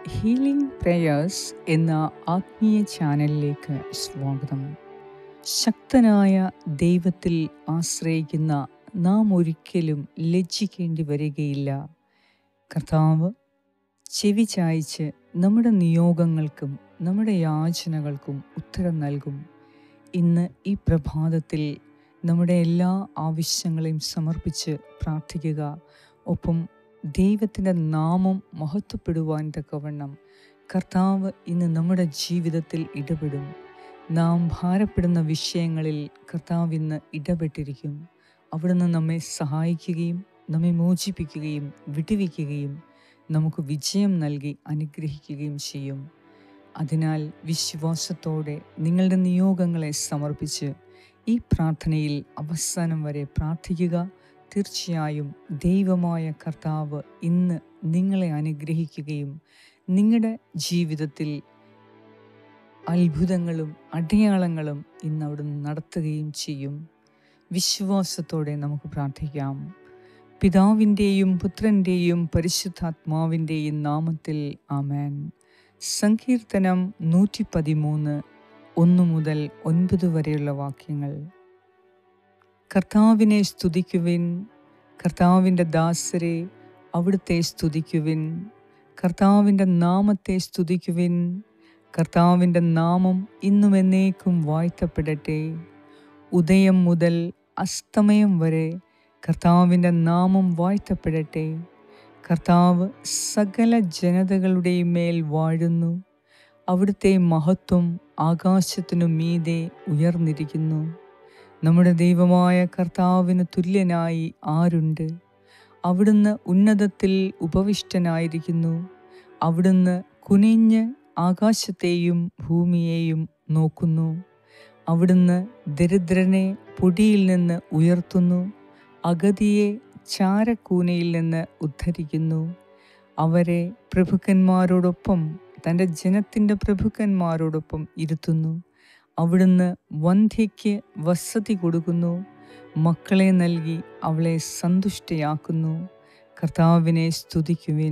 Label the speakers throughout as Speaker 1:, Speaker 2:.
Speaker 1: healing prayers എന്ന ആത്മീയ ചാനലിലേക്ക് സ്വാഗതം ശക്തനായ ദൈവത്തിൽ ആശ്രയിക്കുന്ന നാം ഒരിക്കലും ലജ്ജിക്കേണ്ടി വരികയില്ല കർത്താവ് ചെവി ചായ്ച്ച് നമ്മുടെ നിയോഗങ്ങൾക്കും നമ്മുടെ യാചനകൾക്കും ഉത്തരം നൽകും ഇന്ന് ഈ പ്രഭാതത്തിൽ നമ്മുടെ എല്ലാ ആവശ്യങ്ങളെയും സമർപ്പിച്ച് പ്രാർത്ഥിക്കുക ഒപ്പം ദൈവത്തിൻ്റെ നാമം മഹത്വപ്പെടുവാൻ തക്കവണ്ണം കർത്താവ് ഇന്ന് നമ്മുടെ ജീവിതത്തിൽ ഇടപെടും നാം ഭാരപ്പെടുന്ന വിഷയങ്ങളിൽ കർത്താവ് ഇന്ന് ഇടപെട്ടിരിക്കും അവിടുന്ന് നമ്മെ സഹായിക്കുകയും നമ്മെ മോചിപ്പിക്കുകയും വിടുവിക്കുകയും നമുക്ക് വിജയം നൽകി അനുഗ്രഹിക്കുകയും ചെയ്യും അതിനാൽ വിശ്വാസത്തോടെ നിങ്ങളുടെ നിയോഗങ്ങളെ സമർപ്പിച്ച് ഈ പ്രാർത്ഥനയിൽ അവസാനം വരെ പ്രാർത്ഥിക്കുക തീർച്ചയായും ദൈവമായ കർത്താവ് ഇന്ന് നിങ്ങളെ അനുഗ്രഹിക്കുകയും നിങ്ങളുടെ ജീവിതത്തിൽ അത്ഭുതങ്ങളും അടയാളങ്ങളും ഇന്ന് അവിടുന്ന് നടത്തുകയും ചെയ്യും വിശ്വാസത്തോടെ നമുക്ക് പ്രാർത്ഥിക്കാം പിതാവിൻ്റെയും പുത്രൻ്റെയും പരിശുദ്ധാത്മാവിൻ്റെയും നാമത്തിൽ ആമേൻ സങ്കീർത്തനം നൂറ്റി പതിമൂന്ന് ഒന്ന് മുതൽ ഒൻപത് വരെയുള്ള വാക്യങ്ങൾ കർത്താവിനെ സ്തുതിക്കുവിൻ കർത്താവിൻ്റെ ദാസരെ അവിടുത്തെ സ്തുതിക്കുവിൻ കർത്താവിൻ്റെ നാമത്തെ സ്തുതിക്കുവിൻ കർത്താവിൻ്റെ നാമം ഇന്നും എന്നേക്കും വാഴ്ത്തപ്പെടട്ടെ ഉദയം മുതൽ അസ്തമയം വരെ കർത്താവിൻ്റെ നാമം വാഴ്ത്തപ്പെടട്ടെ കർത്താവ് സകല ജനതകളുടെയും മേൽ വാഴുന്നു അവിടുത്തെ മഹത്വം ആകാശത്തിനു മീതെ ഉയർന്നിരിക്കുന്നു നമ്മുടെ ദൈവമായ കർത്താവിന് തുല്യനായി ആരുണ്ട് അവിടുന്ന് ഉന്നതത്തിൽ ഉപവിഷ്ടനായിരിക്കുന്നു അവിടുന്ന് കുനിഞ്ഞ് ആകാശത്തെയും ഭൂമിയെയും നോക്കുന്നു അവിടുന്ന് ദരിദ്രനെ പൊടിയിൽ നിന്ന് ഉയർത്തുന്നു അഗതിയെ ചാരക്കൂനയിൽ നിന്ന് ഉദ്ധരിക്കുന്നു അവരെ പ്രഭുക്കന്മാരോടൊപ്പം തൻ്റെ ജനത്തിൻ്റെ പ്രഭുക്കന്മാരോടൊപ്പം ഇരുത്തുന്നു അവിടുന്ന് വന്ധ്യയ്ക്ക് വസതി കൊടുക്കുന്നു മക്കളെ നൽകി അവളെ സന്തുഷ്ടയാക്കുന്നു കർത്താവിനെ സ്തുതിക്കുവിൻ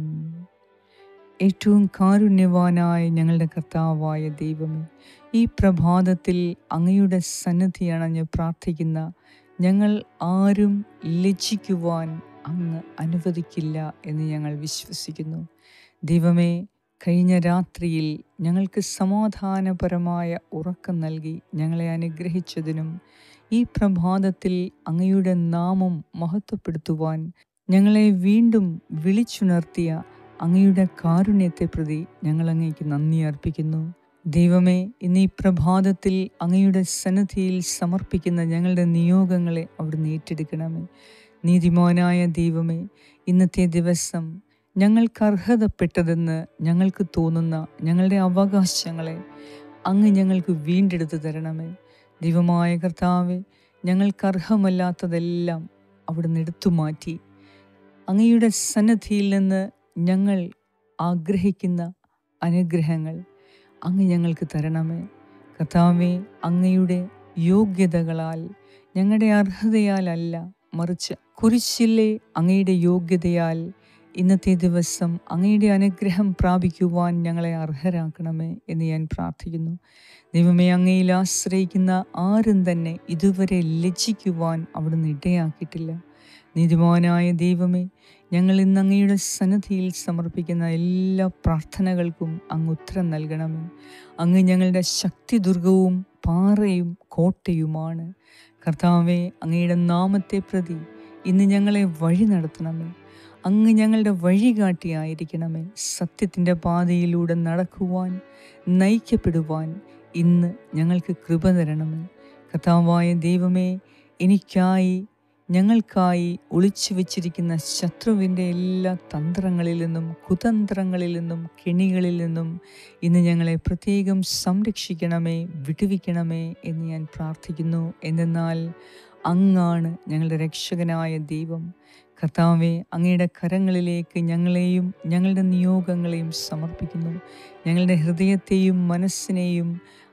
Speaker 1: ഏറ്റവും കാരുണ്യവാനായ ഞങ്ങളുടെ കർത്താവായ ദൈവമേ ഈ പ്രഭാതത്തിൽ അങ്ങയുടെ സന്നിധി അണഞ്ഞ് പ്രാർത്ഥിക്കുന്ന ഞങ്ങൾ ആരും ലജ്ജിക്കുവാൻ അങ്ങ് അനുവദിക്കില്ല എന്ന് ഞങ്ങൾ വിശ്വസിക്കുന്നു ദൈവമേ കഴിഞ്ഞ രാത്രിയിൽ ഞങ്ങൾക്ക് സമാധാനപരമായ ഉറക്കം നൽകി ഞങ്ങളെ അനുഗ്രഹിച്ചതിനും ഈ പ്രഭാതത്തിൽ അങ്ങയുടെ നാമം മഹത്വപ്പെടുത്തുവാൻ ഞങ്ങളെ വീണ്ടും വിളിച്ചുണർത്തിയ അങ്ങയുടെ കാരുണ്യത്തെ പ്രതി ഞങ്ങൾ അങ്ങേക്ക് നന്ദി അർപ്പിക്കുന്നു ദൈവമേ ഇന്ന് ഈ പ്രഭാതത്തിൽ അങ്ങയുടെ സന്നിധിയിൽ സമർപ്പിക്കുന്ന ഞങ്ങളുടെ നിയോഗങ്ങളെ അവിടുന്ന് ഏറ്റെടുക്കണമേ നീതിമാനായ ദൈവമേ ഇന്നത്തെ ദിവസം ഞങ്ങൾക്ക് അർഹതപ്പെട്ടതെന്ന് ഞങ്ങൾക്ക് തോന്നുന്ന ഞങ്ങളുടെ അവകാശങ്ങളെ അങ്ങ് ഞങ്ങൾക്ക് വീണ്ടെടുത്ത് തരണമേ ദൈവമായ കർത്താവെ ഞങ്ങൾക്ക് അർഹമല്ലാത്തതെല്ലാം അവിടുന്ന് എടുത്തു മാറ്റി അങ്ങയുടെ സന്നദ്ധിയിൽ നിന്ന് ഞങ്ങൾ ആഗ്രഹിക്കുന്ന അനുഗ്രഹങ്ങൾ അങ്ങ് ഞങ്ങൾക്ക് തരണമേ കർത്താവെ അങ്ങയുടെ യോഗ്യതകളാൽ ഞങ്ങളുടെ അർഹതയാലല്ല മറിച്ച് കുരിശിലെ അങ്ങയുടെ യോഗ്യതയാൽ ഇന്നത്തെ ദിവസം അങ്ങയുടെ അനുഗ്രഹം പ്രാപിക്കുവാൻ ഞങ്ങളെ അർഹരാക്കണമേ എന്ന് ഞാൻ പ്രാർത്ഥിക്കുന്നു ദൈവമേ അങ്ങയിൽ ആശ്രയിക്കുന്ന ആരും തന്നെ ഇതുവരെ ലജ്ജിക്കുവാൻ അവിടുന്ന് ഇടയാക്കിയിട്ടില്ല നീതിമാനായ ദൈവമേ ഞങ്ങൾ ഇന്ന് അങ്ങയുടെ സന്നദ്ധിയിൽ സമർപ്പിക്കുന്ന എല്ലാ പ്രാർത്ഥനകൾക്കും അങ്ങ് ഉത്തരം നൽകണമേ അങ്ങ് ഞങ്ങളുടെ ശക്തി ദുർഗവും പാറയും കോട്ടയുമാണ് കർത്താവെ അങ്ങയുടെ നാമത്തെ പ്രതി ഇന്ന് ഞങ്ങളെ വഴി നടത്തണമേ അങ്ങ് ഞങ്ങളുടെ വഴികാട്ടിയായിരിക്കണമേ സത്യത്തിൻ്റെ പാതയിലൂടെ നടക്കുവാൻ നയിക്കപ്പെടുവാൻ ഇന്ന് ഞങ്ങൾക്ക് കൃപ തരണമേ കർത്താവായ ദൈവമേ എനിക്കായി ഞങ്ങൾക്കായി ഒളിച്ചു വച്ചിരിക്കുന്ന ശത്രുവിൻ്റെ എല്ലാ തന്ത്രങ്ങളിൽ നിന്നും കുതന്ത്രങ്ങളിൽ നിന്നും കെണികളിൽ നിന്നും ഇന്ന് ഞങ്ങളെ പ്രത്യേകം സംരക്ഷിക്കണമേ വിടുവിക്കണമേ എന്ന് ഞാൻ പ്രാർത്ഥിക്കുന്നു എന്തെന്നാൽ അങ്ങാണ് ഞങ്ങളുടെ രക്ഷകനായ ദൈവം കർത്താവെ അങ്ങയുടെ കരങ്ങളിലേക്ക് ഞങ്ങളെയും ഞങ്ങളുടെ നിയോഗങ്ങളെയും സമർപ്പിക്കുന്നു ഞങ്ങളുടെ ഹൃദയത്തെയും മനസ്സിനെയും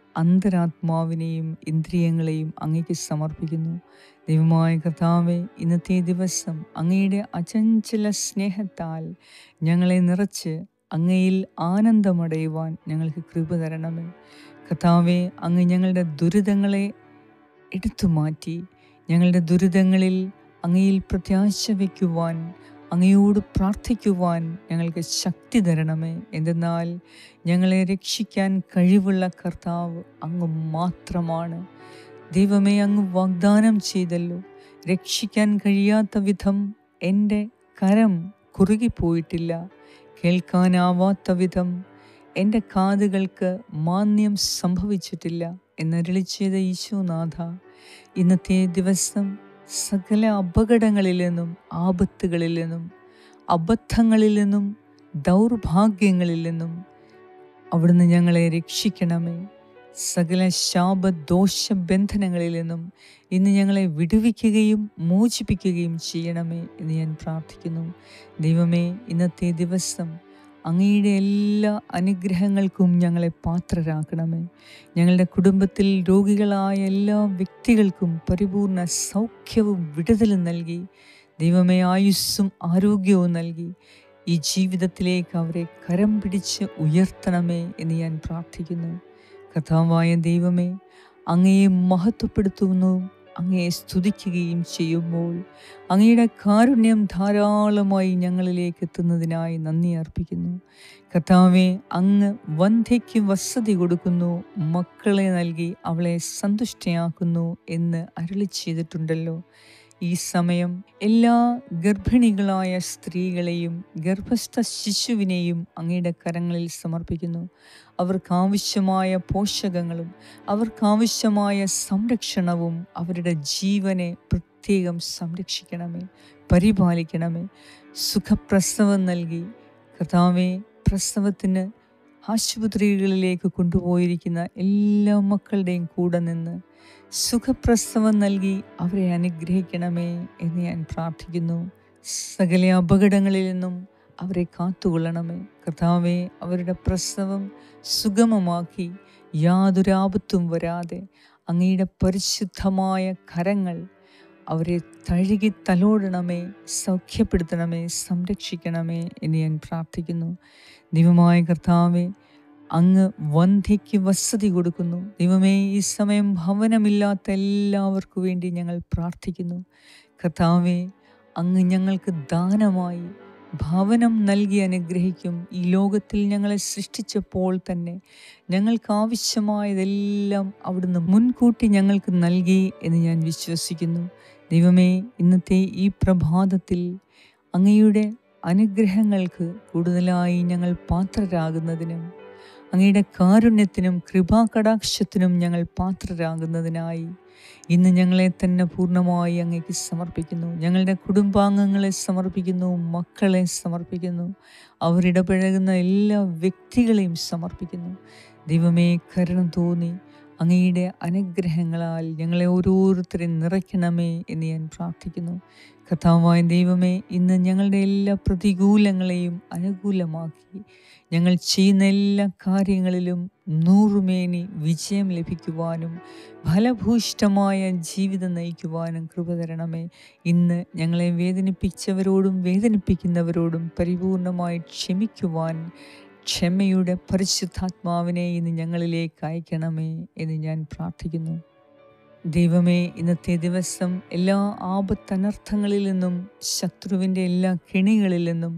Speaker 1: അന്തരാത്മാവിനെയും ഇന്ദ്രിയങ്ങളെയും അങ്ങയ്ക്ക് സമർപ്പിക്കുന്നു ദൈവമായ കർത്താവെ ഇന്നത്തെ ദിവസം അങ്ങയുടെ അചഞ്ചല സ്നേഹത്താൽ ഞങ്ങളെ നിറച്ച് അങ്ങയിൽ ആനന്ദമടയുവാൻ ഞങ്ങൾക്ക് കൃപ തരണമേ കർത്താവെ അങ്ങ് ഞങ്ങളുടെ ദുരിതങ്ങളെ എടുത്തു മാറ്റി ഞങ്ങളുടെ ദുരിതങ്ങളിൽ അങ്ങയിൽ പ്രത്യാശ വയ്ക്കുവാൻ അങ്ങയോട് പ്രാർത്ഥിക്കുവാൻ ഞങ്ങൾക്ക് ശക്തി തരണമേ എന്തെന്നാൽ ഞങ്ങളെ രക്ഷിക്കാൻ കഴിവുള്ള കർത്താവ് അങ്ങ് മാത്രമാണ് ദൈവമേ അങ്ങ് വാഗ്ദാനം ചെയ്തല്ലോ രക്ഷിക്കാൻ കഴിയാത്ത വിധം എൻ്റെ കരം കുറുകിപ്പോയിട്ടില്ല കേൾക്കാനാവാത്ത വിധം എൻ്റെ കാതുകൾക്ക് മാന്യം സംഭവിച്ചിട്ടില്ല എന്നരളി ചെയ്ത ഈശോനാഥ ഇന്നത്തെ ദിവസം സകല അപകടങ്ങളിൽ നിന്നും ആപത്തുകളിൽ നിന്നും അബദ്ധങ്ങളിൽ നിന്നും ദൗർഭാഗ്യങ്ങളിൽ നിന്നും അവിടുന്ന് ഞങ്ങളെ രക്ഷിക്കണമേ സകല ശാപദോഷ ബന്ധനങ്ങളിൽ നിന്നും ഇന്ന് ഞങ്ങളെ വിടുവിക്കുകയും മോചിപ്പിക്കുകയും ചെയ്യണമേ എന്ന് ഞാൻ പ്രാർത്ഥിക്കുന്നു ദൈവമേ ഇന്നത്തെ ദിവസം അങ്ങയുടെ എല്ലാ അനുഗ്രഹങ്ങൾക്കും ഞങ്ങളെ പാത്രരാക്കണമേ ഞങ്ങളുടെ കുടുംബത്തിൽ രോഗികളായ എല്ലാ വ്യക്തികൾക്കും പരിപൂർണ സൗഖ്യവും വിടുതലും നൽകി ദൈവമേ ആയുസ്സും ആരോഗ്യവും നൽകി ഈ ജീവിതത്തിലേക്ക് അവരെ കരം പിടിച്ച് ഉയർത്തണമേ എന്ന് ഞാൻ പ്രാർത്ഥിക്കുന്നു കഥാവായ ദൈവമേ അങ്ങയെ മഹത്വപ്പെടുത്തുന്നു അങ്ങയെ സ്തുതിക്കുകയും ചെയ്യുമ്പോൾ അങ്ങയുടെ കാരുണ്യം ധാരാളമായി ഞങ്ങളിലേക്ക് എത്തുന്നതിനായി നന്ദി അർപ്പിക്കുന്നു കർത്താവെ അങ്ങ് വന്ധ്യയ്ക്ക് വസതി കൊടുക്കുന്നു മക്കളെ നൽകി അവളെ സന്തുഷ്ടയാക്കുന്നു എന്ന് അരുളി ചെയ്തിട്ടുണ്ടല്ലോ ഈ സമയം എല്ലാ ഗർഭിണികളായ സ്ത്രീകളെയും ഗർഭസ്ഥ ശിശുവിനെയും അങ്ങയുടെ കരങ്ങളിൽ സമർപ്പിക്കുന്നു അവർക്കാവശ്യമായ പോഷകങ്ങളും അവർക്കാവശ്യമായ സംരക്ഷണവും അവരുടെ ജീവനെ പ്രത്യേകം സംരക്ഷിക്കണമേ പരിപാലിക്കണമേ സുഖപ്രസവം നൽകി കർത്താവെ പ്രസവത്തിന് ആശുപത്രികളിലേക്ക് കൊണ്ടുപോയിരിക്കുന്ന എല്ലാ മക്കളുടെയും കൂടെ നിന്ന് സുഖപ്രസവം നൽകി അവരെ അനുഗ്രഹിക്കണമേ എന്ന് ഞാൻ പ്രാർത്ഥിക്കുന്നു സകല അപകടങ്ങളിൽ നിന്നും അവരെ കാത്തുകൊള്ളണമേ കർത്താവെ അവരുടെ പ്രസവം സുഗമമാക്കി യാതൊരു ആപത്തും വരാതെ അങ്ങയുടെ പരിശുദ്ധമായ കരങ്ങൾ അവരെ തഴുകി തലോടണമേ സൗഖ്യപ്പെടുത്തണമേ സംരക്ഷിക്കണമേ എന്ന് ഞാൻ പ്രാർത്ഥിക്കുന്നു ദൈവമായ കർത്താവെ അങ്ങ് വന്ധ്യയ്ക്ക് വസതി കൊടുക്കുന്നു ദൈവമേ ഈ സമയം ഭവനമില്ലാത്ത എല്ലാവർക്കു വേണ്ടി ഞങ്ങൾ പ്രാർത്ഥിക്കുന്നു കർത്താവെ അങ്ങ് ഞങ്ങൾക്ക് ദാനമായി ഭവനം നൽകി അനുഗ്രഹിക്കും ഈ ലോകത്തിൽ ഞങ്ങളെ സൃഷ്ടിച്ചപ്പോൾ തന്നെ ഞങ്ങൾക്ക് ആവശ്യമായതെല്ലാം അവിടുന്ന് മുൻകൂട്ടി ഞങ്ങൾക്ക് നൽകി എന്ന് ഞാൻ വിശ്വസിക്കുന്നു ദൈവമേ ഇന്നത്തെ ഈ പ്രഭാതത്തിൽ അങ്ങയുടെ അനുഗ്രഹങ്ങൾക്ക് കൂടുതലായി ഞങ്ങൾ പാത്രരാകുന്നതിനും അങ്ങയുടെ കാരുണ്യത്തിനും കൃപാകടാക്ഷത്തിനും ഞങ്ങൾ പാത്രരാകുന്നതിനായി ഇന്ന് ഞങ്ങളെ തന്നെ പൂർണ്ണമായി അങ്ങേക്ക് സമർപ്പിക്കുന്നു ഞങ്ങളുടെ കുടുംബാംഗങ്ങളെ സമർപ്പിക്കുന്നു മക്കളെ സമർപ്പിക്കുന്നു അവരിടപഴകുന്ന എല്ലാ വ്യക്തികളെയും സമർപ്പിക്കുന്നു ദൈവമേ കരുണ തോന്നി അങ്ങയുടെ അനുഗ്രഹങ്ങളാൽ ഞങ്ങളെ ഓരോരുത്തരെയും നിറയ്ക്കണമേ എന്ന് ഞാൻ പ്രാർത്ഥിക്കുന്നു കഥാവായ ദൈവമേ ഇന്ന് ഞങ്ങളുടെ എല്ലാ പ്രതികൂലങ്ങളെയും അനുകൂലമാക്കി ഞങ്ങൾ ചെയ്യുന്ന എല്ലാ കാര്യങ്ങളിലും നൂറുമേനി വിജയം ലഭിക്കുവാനും ഫലഭൂഷ്ടമായ ജീവിതം നയിക്കുവാനും കൃപ തരണമേ ഇന്ന് ഞങ്ങളെ വേദനിപ്പിച്ചവരോടും വേദനിപ്പിക്കുന്നവരോടും പരിപൂർണമായി ക്ഷമിക്കുവാൻ ക്ഷമയുടെ പരിശുദ്ധാത്മാവിനെ ഇന്ന് ഞങ്ങളിലേക്ക് അയക്കണമേ എന്ന് ഞാൻ പ്രാർത്ഥിക്കുന്നു ദൈവമേ ഇന്നത്തെ ദിവസം എല്ലാ ആപത്തനർത്ഥങ്ങളിൽ നിന്നും ശത്രുവിൻ്റെ എല്ലാ കെണികളിൽ നിന്നും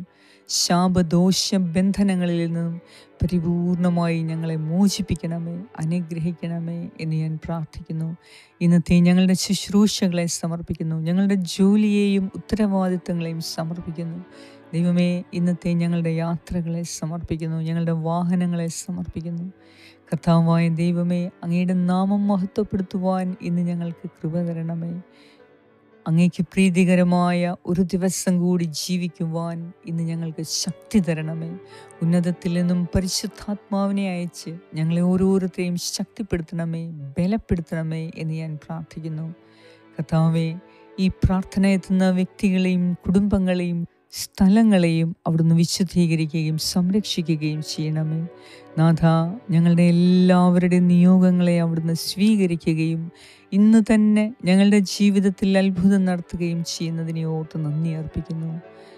Speaker 1: ശാപദോഷ ബന്ധനങ്ങളിൽ നിന്നും പരിപൂർണമായി ഞങ്ങളെ മോചിപ്പിക്കണമേ അനുഗ്രഹിക്കണമേ എന്ന് ഞാൻ പ്രാർത്ഥിക്കുന്നു ഇന്നത്തെ ഞങ്ങളുടെ ശുശ്രൂഷകളെ സമർപ്പിക്കുന്നു ഞങ്ങളുടെ ജോലിയെയും ഉത്തരവാദിത്തങ്ങളെയും സമർപ്പിക്കുന്നു ദൈവമേ ഇന്നത്തെ ഞങ്ങളുടെ യാത്രകളെ സമർപ്പിക്കുന്നു ഞങ്ങളുടെ വാഹനങ്ങളെ സമർപ്പിക്കുന്നു കർത്താവായ ദൈവമേ അങ്ങയുടെ നാമം മഹത്വപ്പെടുത്തുവാൻ ഇന്ന് ഞങ്ങൾക്ക് കൃപ തരണമേ അങ്ങേക്ക് പ്രീതികരമായ ഒരു ദിവസം കൂടി ജീവിക്കുവാൻ ഇന്ന് ഞങ്ങൾക്ക് ശക്തി തരണമേ ഉന്നതത്തിൽ നിന്നും പരിശുദ്ധാത്മാവിനെ അയച്ച് ഞങ്ങളെ ഓരോരുത്തരെയും ശക്തിപ്പെടുത്തണമേ ബലപ്പെടുത്തണമേ എന്ന് ഞാൻ പ്രാർത്ഥിക്കുന്നു കർത്താവെ ഈ പ്രാർത്ഥന എത്തുന്ന വ്യക്തികളെയും കുടുംബങ്ങളെയും സ്ഥലങ്ങളെയും അവിടുന്ന് വിശുദ്ധീകരിക്കുകയും സംരക്ഷിക്കുകയും ചെയ്യണമേ നാഥ ഞങ്ങളുടെ എല്ലാവരുടെയും നിയോഗങ്ങളെ അവിടുന്ന് സ്വീകരിക്കുകയും ഇന്ന് തന്നെ ഞങ്ങളുടെ ജീവിതത്തിൽ അത്ഭുതം നടത്തുകയും ചെയ്യുന്നതിനെ ഓർത്ത് നന്ദി അർപ്പിക്കുന്നു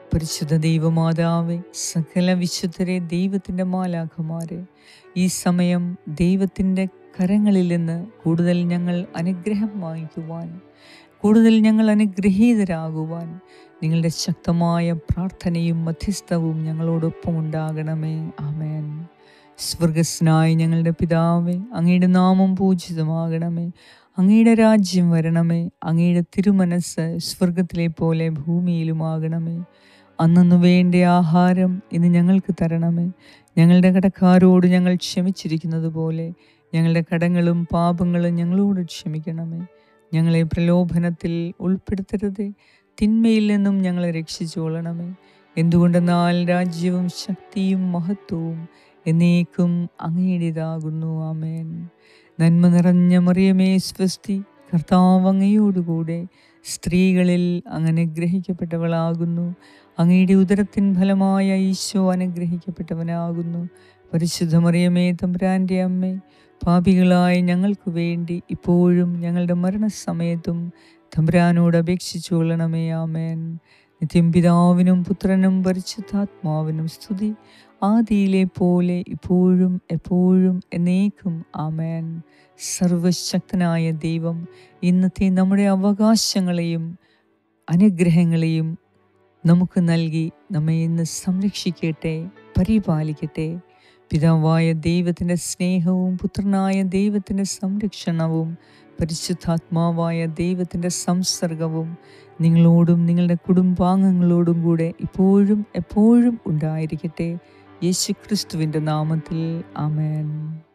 Speaker 1: പരിശുദ്ധ ദൈവമാതാവെ സകല വിശുദ്ധരെ ദൈവത്തിൻ്റെ മാലാഖമാരെ ഈ സമയം ദൈവത്തിൻ്റെ കരങ്ങളിൽ നിന്ന് കൂടുതൽ ഞങ്ങൾ അനുഗ്രഹം വാങ്ങിക്കുവാൻ കൂടുതൽ ഞങ്ങൾ അനുഗ്രഹീതരാകുവാൻ നിങ്ങളുടെ ശക്തമായ പ്രാർത്ഥനയും മധ്യസ്ഥവും ഞങ്ങളോടൊപ്പം ഉണ്ടാകണമേ ആമേൻ സ്വർഗസ്നായി ഞങ്ങളുടെ പിതാവേ അങ്ങയുടെ നാമം പൂജിതമാകണമേ അങ്ങയുടെ രാജ്യം വരണമേ അങ്ങയുടെ തിരുമനസ് സ്വർഗത്തിലെ പോലെ ഭൂമിയിലുമാകണമേ അന്നു വേണ്ട ആഹാരം ഇന്ന് ഞങ്ങൾക്ക് തരണമേ ഞങ്ങളുടെ കടക്കാരോട് ഞങ്ങൾ ക്ഷമിച്ചിരിക്കുന്നത് പോലെ ഞങ്ങളുടെ കടങ്ങളും പാപങ്ങളും ഞങ്ങളോട് ക്ഷമിക്കണമേ ഞങ്ങളെ പ്രലോഭനത്തിൽ ഉൾപ്പെടുത്തരുതേ തിന്മയിൽ നിന്നും ഞങ്ങളെ രക്ഷിച്ചുകൊള്ളണമേ എന്തുകൊണ്ടെന്നാൽ രാജ്യവും ശക്തിയും മഹത്വവും എന്നേക്കും അങ്ങയുടേതാകുന്നു ആമേൻ നന്മ നിറഞ്ഞ മറിയമേ സ്വസ്തി കർത്താവ് അങ്ങയോടുകൂടെ സ്ത്രീകളിൽ അങ്ങ് അനുഗ്രഹിക്കപ്പെട്ടവളാകുന്നു അങ്ങയുടെ ഉദരത്തിൻ ഫലമായ ഈശോ അനുഗ്രഹിക്കപ്പെട്ടവനാകുന്നു പരിശുദ്ധ മറിയമേ തമ്പുരാൻ്റെ അമ്മേ പാപികളായ ഞങ്ങൾക്ക് വേണ്ടി ഇപ്പോഴും ഞങ്ങളുടെ മരണസമയത്തും തമ്പുരാനോട് അപേക്ഷിച്ചു കൊള്ളണമേ ആമേൻ നിത്യം പിതാവിനും പുത്രനും പരിശുദ്ധാത്മാവിനും സ്തുതി ആദിയിലെ പോലെ ഇപ്പോഴും എപ്പോഴും എന്നേക്കും ആമേൻ സർവശക്തനായ ദൈവം ഇന്നത്തെ നമ്മുടെ അവകാശങ്ങളെയും അനുഗ്രഹങ്ങളെയും നമുക്ക് നൽകി നമ്മെ ഇന്ന് സംരക്ഷിക്കട്ടെ പരിപാലിക്കട്ടെ പിതാവായ ദൈവത്തിൻ്റെ സ്നേഹവും പുത്രനായ ദൈവത്തിൻ്റെ സംരക്ഷണവും പരിശുദ്ധാത്മാവായ ദൈവത്തിൻ്റെ സംസർഗവും നിങ്ങളോടും നിങ്ങളുടെ കുടുംബാംഗങ്ങളോടും കൂടെ ഇപ്പോഴും എപ്പോഴും ഉണ്ടായിരിക്കട്ടെ യേശു ക്രിസ്തുവിൻ്റെ നാമത്തിൽ ആമേൻ